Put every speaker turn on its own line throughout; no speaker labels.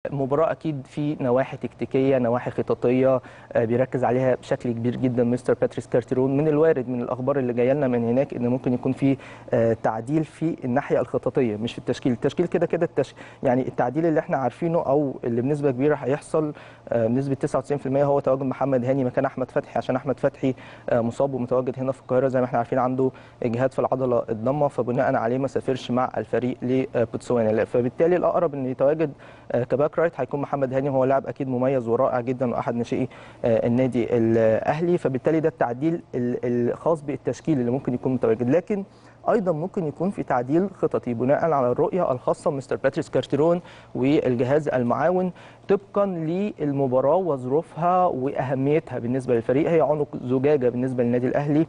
مباراه اكيد في نواحي تكتيكيه نواحي خططيه بيركز عليها بشكل كبير جدا مستر باتريس كارتيرون من الوارد من الاخبار اللي جايه لنا من هناك ان ممكن يكون في تعديل في الناحيه الخططيه مش في التشكيل التشكيل كده كده التش... يعني التعديل اللي احنا عارفينه او اللي بنسبه كبيره هيحصل بنسبه 99% هو تواجد محمد هاني مكان احمد فتحي عشان احمد فتحي مصاب ومتواجد هنا في القاهره زي ما احنا عارفين عنده اجهاد في العضله الضمه فبناء عليه ما سافرش مع الفريق لبوتسوانا فبالتالي الاقرب ان يتواجد كباك رايت هيكون محمد هاني هو لاعب اكيد مميز ورائع جدا واحد ناشئي النادي الاهلي فبالتالي ده التعديل الخاص بالتشكيل اللي ممكن يكون متواجد لكن ايضا ممكن يكون في تعديل خططي بناء على الرؤيه الخاصه مستر باتريس كارتيرون والجهاز المعاون طبقا للمباراه وظروفها واهميتها بالنسبه للفريق هي عنق زجاجه بالنسبه للنادي الاهلي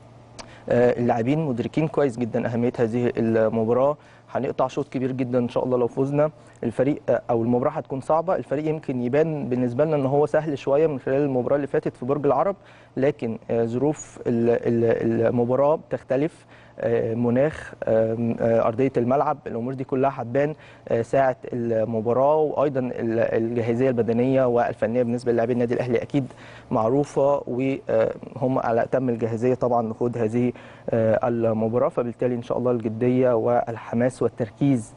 اللاعبين مدركين كويس جدا اهميه هذه المباراه هنقطع شوط كبير جدا ان شاء الله لو فزنا الفريق او المباراه هتكون صعبه الفريق يمكن يبان بالنسبه لنا ان هو سهل شويه من خلال المباراه اللي فاتت في برج العرب لكن ظروف المباراه بتختلف مناخ ارضيه الملعب الامور دي كلها هتبان ساعه المباراه وايضا الجاهزيه البدنيه والفنيه بالنسبه للاعبي النادي الاهلي اكيد معروفه وهم على اتم الجاهزيه طبعا لخوض هذه المباراه فبالتالي ان شاء الله الجديه والحماس والتركيز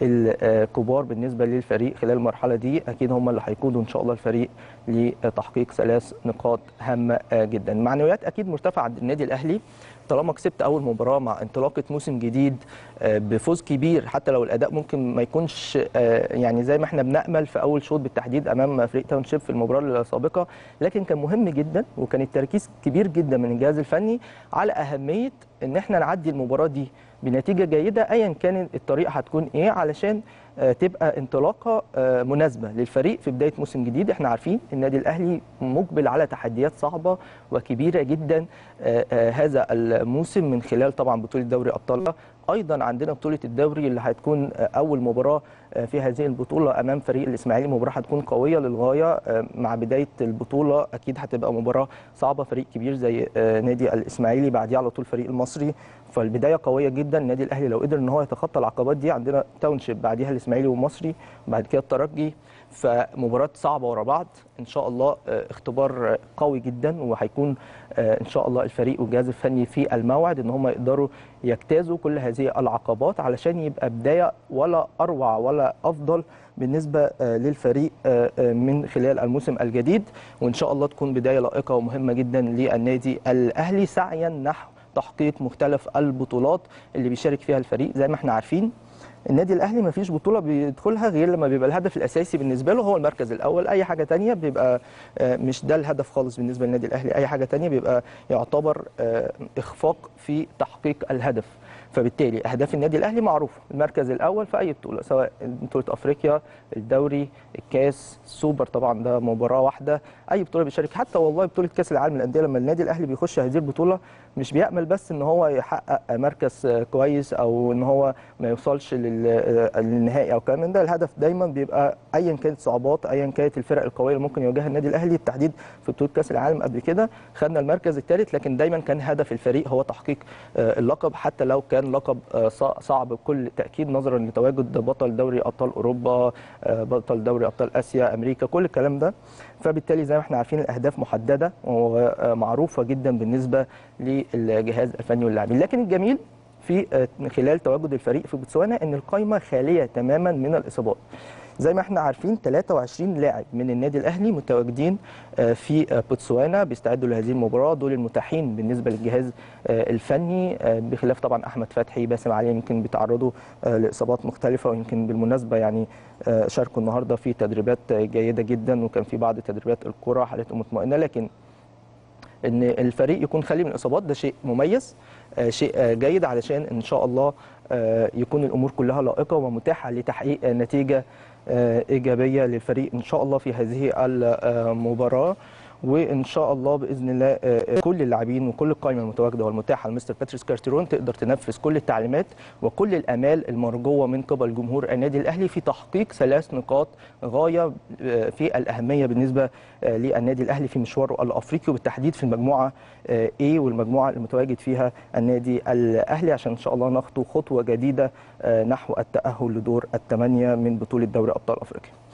الكبار بالنسبه للفريق خلال المرحله دي اكيد هم اللي هيقودوا ان شاء الله الفريق لتحقيق ثلاث نقاط هامه جدا معنويات اكيد مرتفعه عند النادي الاهلي طالما كسبت اول مباراه مع انطلاقه موسم جديد بفوز كبير حتى لو الاداء ممكن ما يكونش يعني زي ما احنا بنامل في اول شوط بالتحديد امام فريق تاون شيب في المباراه السابقه لكن كان مهم جدا وكان التركيز كبير جدا من الجهاز الفني على اهميه ان احنا نعدي المباراه دي بنتيجه جيده ايا كان الطريقه هتكون ايه علشان تبقى انطلاقه مناسبه للفريق في بدايه موسم جديد احنا عارفين النادي الاهلي مقبل على تحديات صعبه وكبيره جدا هذا الموسم من خلال طبعا بطوله دوري ابطال ايضا عندنا بطوله الدوري اللي هتكون اول مباراه في هذه البطوله امام فريق الاسماعيلي مباراه هتكون قويه للغايه مع بدايه البطوله اكيد هتبقى مباراه صعبه فريق كبير زي نادي الاسماعيلي بعديه على طول فريق المصري فالبدايه قويه جدا النادي الاهلي لو قدر ان هو يتخطى العقبات دي عندنا تاونشيب بعديها الاسماعيلي والمصري بعد كده الترجي فمباراه صعبه ورا بعض ان شاء الله اختبار قوي جدا وهيكون ان شاء الله الفريق والجهاز الفني في الموعد ان هم يقدروا يجتازوا كل هذه العقبات علشان يبقى بدايه ولا اروع ولا افضل بالنسبه للفريق من خلال الموسم الجديد وان شاء الله تكون بدايه لائقه ومهمه جدا للنادي الاهلي سعيا نحو تحقيق مختلف البطولات اللي بيشارك فيها الفريق زي ما احنا عارفين النادي الاهلي ما فيش بطوله بيدخلها غير لما بيبقى الهدف الاساسي بالنسبه له هو المركز الاول اي حاجه تانية بيبقى مش ده الهدف خالص بالنسبه للنادي الاهلي اي حاجه تانية بيبقى يعتبر اخفاق في تحقيق الهدف فبالتالي اهداف النادي الاهلي معروفه المركز الاول في اي بطوله سواء بطوله افريقيا الدوري الكاس السوبر طبعا ده مباراه واحده اي بطوله بيشارك حتى والله بطوله كاس العالم للانديه لما النادي الاهلي بيخش هذه البطوله مش بيامل بس ان هو يحقق مركز كويس او ان هو ما يوصلش للنهائي او كلام من ده الهدف دايما بيبقى ايا كانت صعوبات ايا كانت الفرق القويه اللي ممكن يواجهها النادي الاهلي بالتحديد في بطوله كاس العالم قبل كده خدنا المركز الثالث لكن دايما كان هدف الفريق هو تحقيق اللقب حتى لو كان لقب صعب بكل تاكيد نظرا لتواجد بطل دوري ابطال اوروبا بطل دوري ابطال اسيا امريكا كل الكلام ده فبالتالي زي ما احنا عارفين الاهداف محدده ومعروفه جدا بالنسبه للجهاز الفني واللاعبين لكن الجميل في خلال تواجد الفريق في بوتسوانا ان القائمه خاليه تماما من الاصابات زي ما احنا عارفين 23 لاعب من النادي الاهلي متواجدين في بوتسوانا بيستعدوا لهذه المباراه دول المتاحين بالنسبه للجهاز الفني بخلاف طبعا احمد فتحي باسم علي يمكن بيتعرضوا لاصابات مختلفه ويمكن بالمناسبه يعني شاركوا النهارده في تدريبات جيده جدا وكان في بعض تدريبات الكره حالتهم مطمئنه لكن ان الفريق يكون خالي من الاصابات ده شيء مميز شيء جيد علشان ان شاء الله يكون الامور كلها لائقه ومتاحه لتحقيق نتيجه ايجابيه للفريق ان شاء الله في هذه المباراه وان شاء الله باذن الله كل اللاعبين وكل القائمه المتواجده والمتاحه لمستر باتريس كارتيرون تقدر تنفذ كل التعليمات وكل الامال المرجوه من قبل جمهور النادي الاهلي في تحقيق ثلاث نقاط غايه في الاهميه بالنسبه للنادي الاهلي في مشواره الافريقي وبالتحديد في المجموعه A والمجموعه المتواجد فيها النادي الاهلي عشان ان شاء الله نخطو خطوه جديده نحو التاهل لدور الثمانيه من بطوله دوري ابطال افريقيا